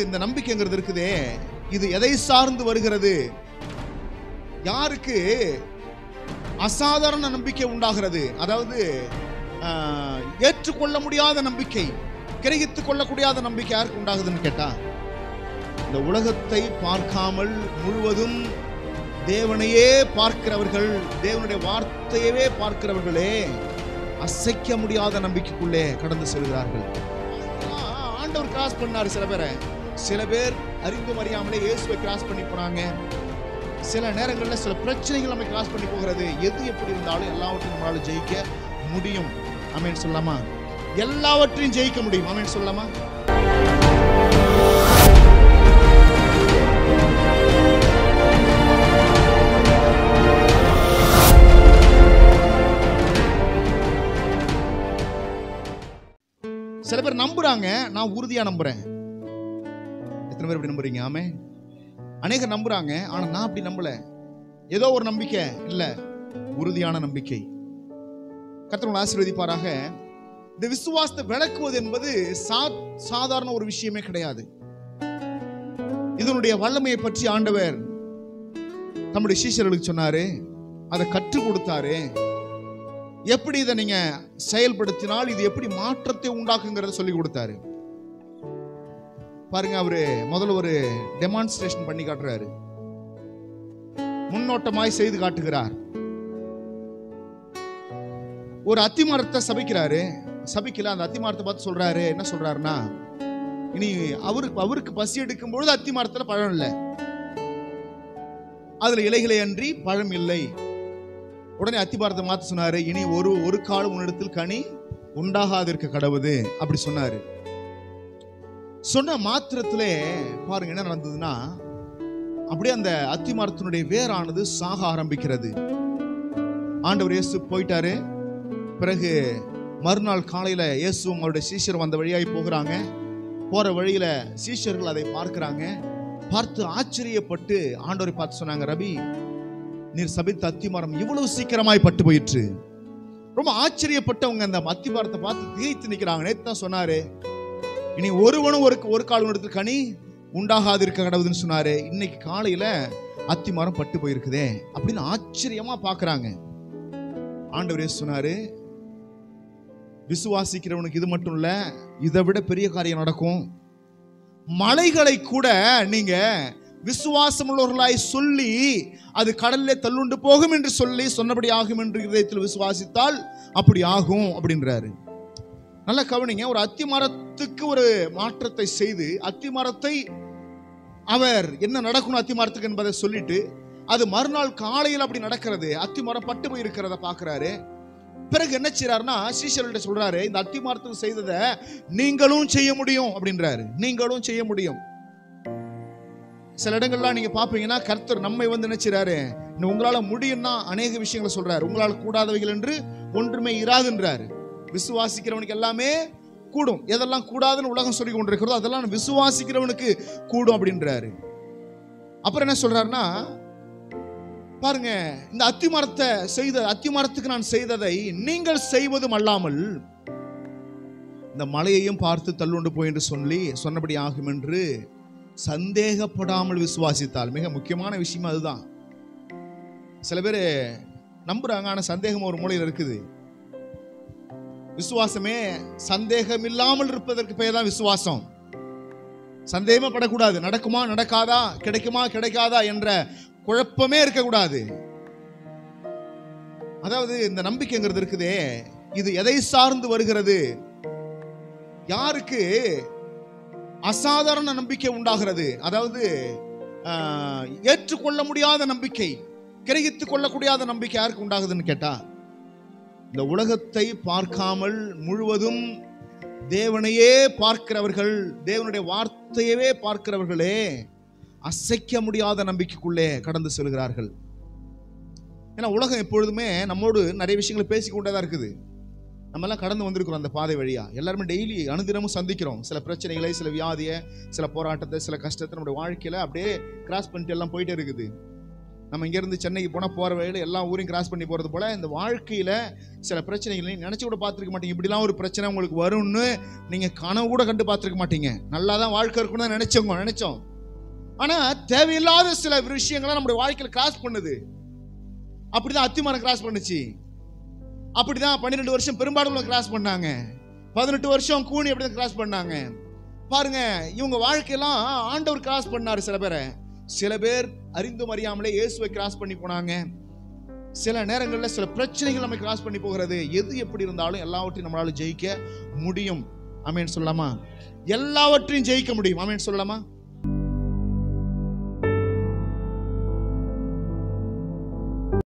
இந்த நம்பிக்கைங்கிறது இருக்குதே இது எதை சார்ந்து வருகிறது யாருக்கு அசாதாரண நம்பிக்கை உண்டாகிறது அதாவது ஆஹ், ஏற்றுக்கொள்ள முடியாத நம்பிக்கை கிரகித்துக் கொள்ளக்கூடியாத நம்பிக்கை யாருக்கு உண்டாகுதுன்னு கேட்டா இந்த உலகத்தை பார்க்காமல் முழுவதும் தேவனையே பார்க்கிறவர்கள் தேவனுடைய வார்த்தையவே பார்க்கிறவர்களே அசைக்க முடியாத நம்பிக்கைக்குள்ளே கடந்து செல்கிறார்கள் ஆ, ஆண்டவர் கிராஸ் பண்ணாரு சில பேரை சில பேர் அறிந்தும் அறியாமலே இயேசுவை கிராஸ் பண்ணி போனாங்க சில நேரங்களில் சில பிரச்சனைகள் நம்ம கிராஸ் பண்ணி போகிறது எது எப்படி இருந்தாலும் எல்லாவற்றையும் நம்மளால ஜெயிக்க முடியும் ஆமென் சொல்லலாமா எல்லாவற்றையும் ஜெயிக்க முடியும் ஆமென் சொல்லலாமா சில பேர் நம்புறாங்க நான் உறுதியா நம்புறேன் எத்தனை பேர் இப்படி நம்புறீங்க ஆமே அநேகர் நம்புறாங்க ஆனா நான் அப்படி நம்பல ஏதோ ஒரு நம்பிக்கை இல்ல உறுதியான நம்பிக்கை கர்த்தர் ஆசீர்வதிப்பாராக இந்த விசுவாசத்தை விளக்குவது என்பது சா- சாதாரண ஒரு விஷயமே கிடையாது இதனுடைய வல்லமையை பற்றி ஆண்டவர் தம்முடைய சீஷர்களுக்கு சொன்னாரு அதை கற்றுக் கொடுத்தாரு எப்படி இதை நீங்க செயல்படுத்தினால் இது எப்படி மாற்றத்தை உண்டாக்குங்கிறத சொல்லி கொடுத்தாரு பாருங்க அவரு முதல்ல ஒரு டெமான்ஸ்ட்ரேஷன் பண்ணி காட்டுறாரு முன்னோட்டமாய் செய்து காட்டுகிறார் ஒரு அத்திமரத்தை சபிக்கிறாரு சபிக்கல அந்த அத்திமரத்தை பார்த்து சொல்றாரு என்ன சொல்றாருன்னா இனி அவருக்கு அவருக்கு பசி எடுக்கும் பொழுது அத்திமரத்துல பழம் இல்லை அதுல இலைகளை அன்றி பழம் இல்லை உடனே அத்திபாரத்தை மாத்த சொன்னாரு இனி ஒரு ஒரு காலம் உன்னிடத்தில் கனி உண்டாகாதிருக்க கடவுது அப்படி சொன்னாரு சொன்ன மாத்திரத்திலே பாருங்க என்ன நடந்ததுன்னா அப்படியே அந்த அத்தி மரத்தினுடைய வேரானது சாக ஆரம்பிக்கிறது ஆண்டவர் இயேசு போயிட்டாரு பிறகு மறுநாள் காலையில இயேசுவும் அவருடைய சீஷர் வந்த வழியாய் போகிறாங்க போற வழியில சீஷர்கள் அதை பார்க்கறாங்க பார்த்து ஆச்சரியப்பட்டு ஆண்டவரை பார்த்து சொன்னாங்க ரபி நீர் சபித்த அத்திமரம் இவ்வளவு சீக்கிரமாய் பட்டு போயிற்று ரொம்ப ஆச்சரியப்பட்டவங்க அந்த அத்திமரத்தை பார்த்து திகைத்து நிக்கிறாங்க நேத்து தான் சொன்னாரு இனி ஒருவனும் ஒரு ஒரு கால் இடத்துல கனி உண்டாகாது இருக்க கடவுதுன்னு சொன்னாரு இன்னைக்கு காலையில அத்திமரம் பட்டு போயிருக்குதே அப்படின்னு ஆச்சரியமா பாக்குறாங்க ஆண்டவர் இயேசு சொன்னாரு விசுவாசிக்கிறவனுக்கு இது மட்டும் இல்ல இதை விட பெரிய காரியம் நடக்கும் மலைகளை கூட நீங்க விசுவாசமுள்ளவர்களாய் சொல்லி அது கடல்ல தள்ளுண்டு போகும் என்று சொல்லி சொன்னபடி ஆகும் என்று இதயத்தில் விசுவாசித்தால் அப்படி ஆகும் அப்படின்றாரு நல்ல கவனிங்க ஒரு அத்தி மரத்துக்கு ஒரு மாற்றத்தை செய்து அத்தி மரத்தை அவர் என்ன நடக்கணும் அத்தி மரத்துக்கு என்பதை சொல்லிட்டு அது மறுநாள் காலையில் அப்படி நடக்கிறது அத்தி மரம் பட்டு போய் இருக்கிறத பாக்குறாரு பிறகு என்ன செய்யறாருன்னா சீஷர்கள்ட்ட சொல்றாரு இந்த அத்தி மரத்துக்கு செய்ததை நீங்களும் செய்ய முடியும் அப்படின்றாரு நீங்களும் செய்ய முடியும் சில இடங்கள்லாம் நீங்க பாப்பீங்கன்னா கர்த்தர் நம்மை வந்து என்ன செய்றாரு இன்னும் உங்களால முடியும்னா அநேக விஷயங்களை சொல்றாரு உங்களால் கூடாதவைகள் என்று ஒன்றுமே இராதுன்றாரு விசுவாசிக்கிறவனுக்கு எல்லாமே கூடும் எதெல்லாம் கூடாதுன்னு உலகம் சொல்லி கொண்டிருக்கிறதோ அதெல்லாம் விசுவாசிக்கிறவனுக்கு கூடும் அப்படின்றாரு அப்புறம் என்ன சொல்றாருன்னா பாருங்க இந்த அத்தி மரத்தை செய்த அத்தி மரத்துக்கு நான் செய்ததை நீங்கள் செய்வதும் அல்லாமல் இந்த மலையையும் பார்த்து தள்ளுண்டு போய் என்று சொல்லி சொன்னபடி ஆகும் என்று சந்தேகப்படாமல் விசுவாசித்தால் மிக முக்கியமான விஷயம் அதுதான் சில பேர் நம்புறாங்க ஆனா சந்தேகம் ஒரு மூலையில் இருக்குது விசுவாசமே சந்தேகம் இல்லாமல் இருப்பதற்கு பெயர் தான் விசுவாசம் சந்தேகமே படக்கூடாது நடக்குமா நடக்காதா கிடைக்குமா கிடைக்காதா என்ற குழப்பமே இருக்கக்கூடாது அதாவது இந்த நம்பிக்கைங்கிறது இருக்குதே இது எதை சார்ந்து வருகிறது யாருக்கு அசாதாரண நம்பிக்கை உண்டாகிறது அதாவது ஆஹ், ஏற்றுக்கொள்ள முடியாத நம்பிக்கை கிரகித்துக் கொள்ளக்கூடியாத நம்பிக்கை யாருக்கு உண்டாகுதுன்னு கேட்டா இந்த உலகத்தை பார்க்காமல் முழுவதும் தேவனையே பார்க்கிறவர்கள் தேவனுடைய வார்த்தையவே பார்க்கிறவர்களே அசைக்க முடியாத நம்பிக்கைக்குள்ளே கடந்து செல்கிறார்கள் ஏன்னா உலகம் எப்பொழுதுமே நம்மோடு நிறைய விஷயங்களை பேசிக்கொண்டே தான் இருக்குது நம்ம எல்லாம் கடந்து வந்திருக்கிறோம் அந்த பாதை வழியா எல்லாருமே டெய்லி அனுதினமும் சந்திக்கிறோம் சில பிரச்சனைகளை சில வியாதியை சில போராட்டத்தை சில கஷ்டத்தை நம்முடைய வாழ்க்கையில அப்படியே கிராஸ் பண்ணிட்டு எல்லாம் போயிட்டே இருக்குது நம்ம இங்கேருந்து சென்னைக்கு போனால் போகிற வழியில் எல்லா ஊரையும் கிராஸ் பண்ணி போகிறது போல் இந்த வாழ்க்கையில் சில பிரச்சனைகளை நினச்சி கூட பார்த்துருக்க மாட்டீங்க இப்படிலாம் ஒரு பிரச்சனை உங்களுக்கு வரும்னு நீங்கள் கனவு கூட கண்டு பார்த்துருக்க மாட்டீங்க நல்லா தான் வாழ்க்கை இருக்குன்னு தான் நினச்சோங்க நினச்சோம் ஆனால் தேவையில்லாத சில விஷயங்களை நம்முடைய வாழ்க்கையில் கிராஸ் பண்ணுது அப்படிதான் அத்திமரம் கிராஸ் பண்ணுச்சு அப்படிதான் பன்னிரெண்டு வருஷம் பெரும்பாலும் கிராஸ் பண்ணாங்க பதினெட்டு வருஷம் கூனி அப்படிதான் கிராஸ் பண்ணாங்க பாருங்க இவங்க வாழ்க்கையெல்லாம் ஆண்டவர் கிராஸ் பண்ணாரு சில பேரை சில பேர் அறிந்தும் அறியாமலே இயேசுவை கிராஸ் பண்ணி போனாங்க சில நேரங்களில் சில பிரச்சனைகள் நம்ம கிராஸ் பண்ணி போகிறது எது எப்படி இருந்தாலும் எல்லாவற்றையும் நம்மளால ஜெயிக்க முடியும் ஆமென் சொல்லலாமா எல்லாவற்றையும் ஜெயிக்க முடியும் ஆமென் சொல்லலாமா